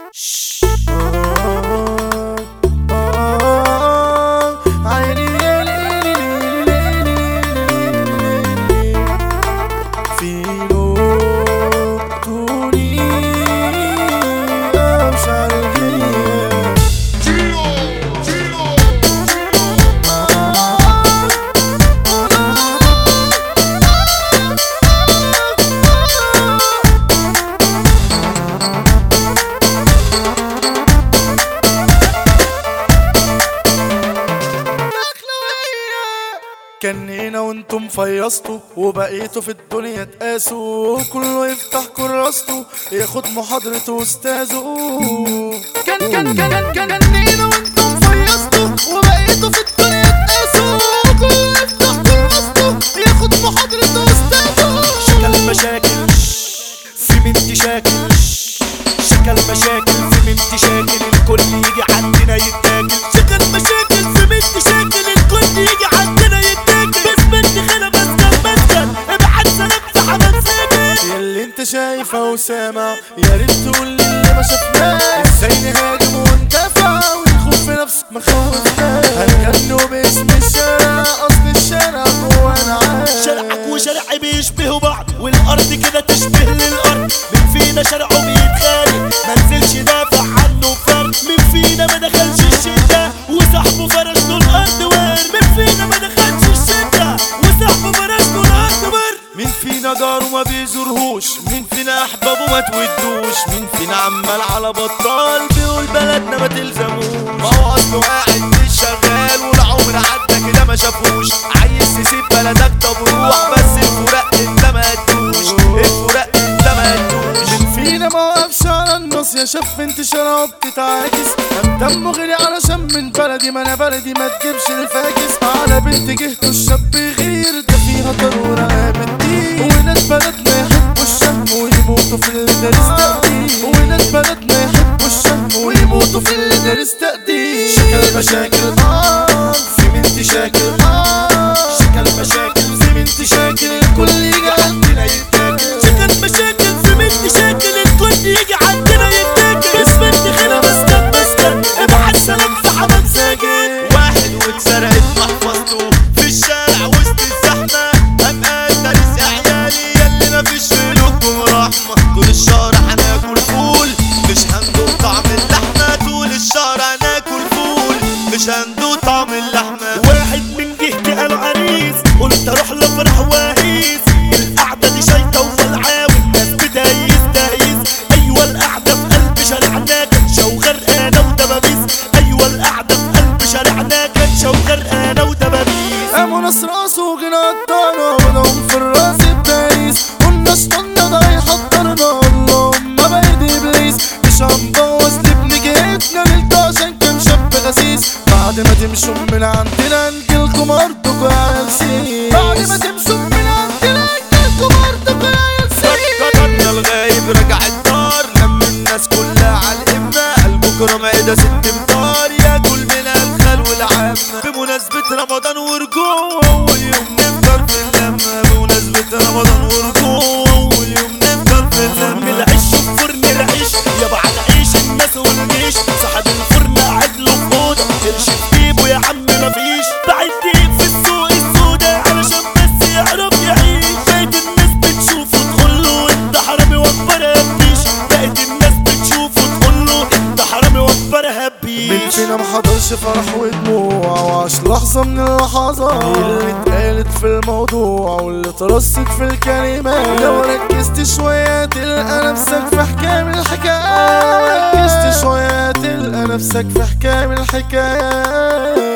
عيني يا ليلي ليلي ليلي ليلي فيلو توني أبشع الغياب كان هنا وانتم فيصتوا وبقيتوا في الدنيا تقاسوا كله يفتح كراسته ياخد محاضرة استاذه كان كان كان كان كان هنا وانتم فيصتوا وبقيتوا في الدنيا تقاسوا كله يفتح كراسته ياخد محاضرة استاذه شكل مشاكل في بنت شاكل شكل مشاكل في بنت شاكل الكل يجي عندنا يتاكل شكل مشاكل في بنت شاكل الكل يجي عندنا يتاكل بس بنت خلا مسكن مسكن ابعت سلام في حمام ساكن ياللي انت شايفه وسامع يا ريت تقول لي اللي ما شفناه ازاي نهاجم وندافع ونخوف في نفس مخاوفنا هنغنوا باسم الشارع اصل الشارع جوانا عايش شارعك وشارعي بيشبهوا بعض والارض كده تشبه للارض مين فينا شارعه بيتخانق منزلش دافع عنه فرق مين فينا ما دخلش الشتا وصاحبه فرش له الارض وار مين فينا ما دخلش الشتا وصاحبه فرش له الارض وار مين فينا جاره ما بيزورهوش مين فينا احبابه ما تودوش مين فينا عمال على بطال بيقول بلدنا ما تلزموش ما هو اصله قاعد مش شغال والعمر عدى كده ما شافوش عايز تسيب بلدك طب روح بس الفراق انت ما تدوش الفراق انت ما تدوش مين فينا ما وقفش على النص يا شاف انت شرعه بتتعاكس قام دمه غلي علشان من بلدي ما انا بلدي ما تجيبش الفاكس على بنت جهته الشاب غير ده فيها ضروره بنتي وناس بلدنا يحبوا الشم ويموتوا في اللي دارس تقدير وناس بلدنا يحبوا الشم ويموتوا في اللي دارس تقدير شكل مشاكل اه في بنت شاكل اه شكل مشاكل في بنت شاكل الكل يجي عندنا يتاكل شكل مشاكل في بنت شاكل الكل يجي عندنا يتاكل بس بنت خلا مسكن مسكن ابعت سلام في حمام ساكن واحد واتسرقت محفظته في الشارع وسط الزحمة قام قال دارس يا عيالي ياللي مفيش في قلوبكم رحمة طول الشهر هناكل فول مش هندوق طعم اللحمة طول الشهر هناكل فول مش هندوق طعم اللحمة واحد من جهتي قال عريس قلت اروح لفرح واهيس القعدة دي شايطة وفلعة والناس بتهيس تهيس ايوه القعدة في قلب شارعنا كنشة وغرقانة ودبابيس ايوه القعدة في قلب شارعنا كنشة وغرقانة ودبابيس قاموا ناس راسه وجنا قطعنا ودهم في الراس التايس قلنا اشطنا ده يحضرنا اللهم بعيد ابليس مش هنبوظ لابن جهتنا ليلته عشان كان شاب غسيس بعد ما تمشوا من عندنا نجيلكم ارضكم يا عيال سيس بعد ما تمشوا من عندنا نجيلكم ارضكم يا عيال سيس قدرنا الغايب رجع الدار لم الناس كلها على الإمة قلبه كرم عيدة ست مطار ياكل من الخل والعامة بمناسبة رمضان ورجوع أول يوم نفطر في اللمة بمناسبة رمضان ورجوع أول يوم نفطر في فرن اللمة العيش وفرن العيش يابا على عيش الناس والجيش صاحب الفرن قاعد له في اوضه قرش في جيبه يا عم مفيش بعد دقيق في السوق السودا علشان بس يعرف يعيش بقيت الناس بتشوفه تقول له انت حرامي وفرها بيش بقيت الناس بتشوفه تقول له انت حرامي وفرها مين بيش فينا محضرش فرح ودموع وعاش لحظة من اللحظات اللي اتقالت في الموضوع واللي ترصت في الكلمات لو ركزت شوية تلقى نفسك في حكاية الحكايات ركزت شوية تلقى نفسك في حكاية الحكايات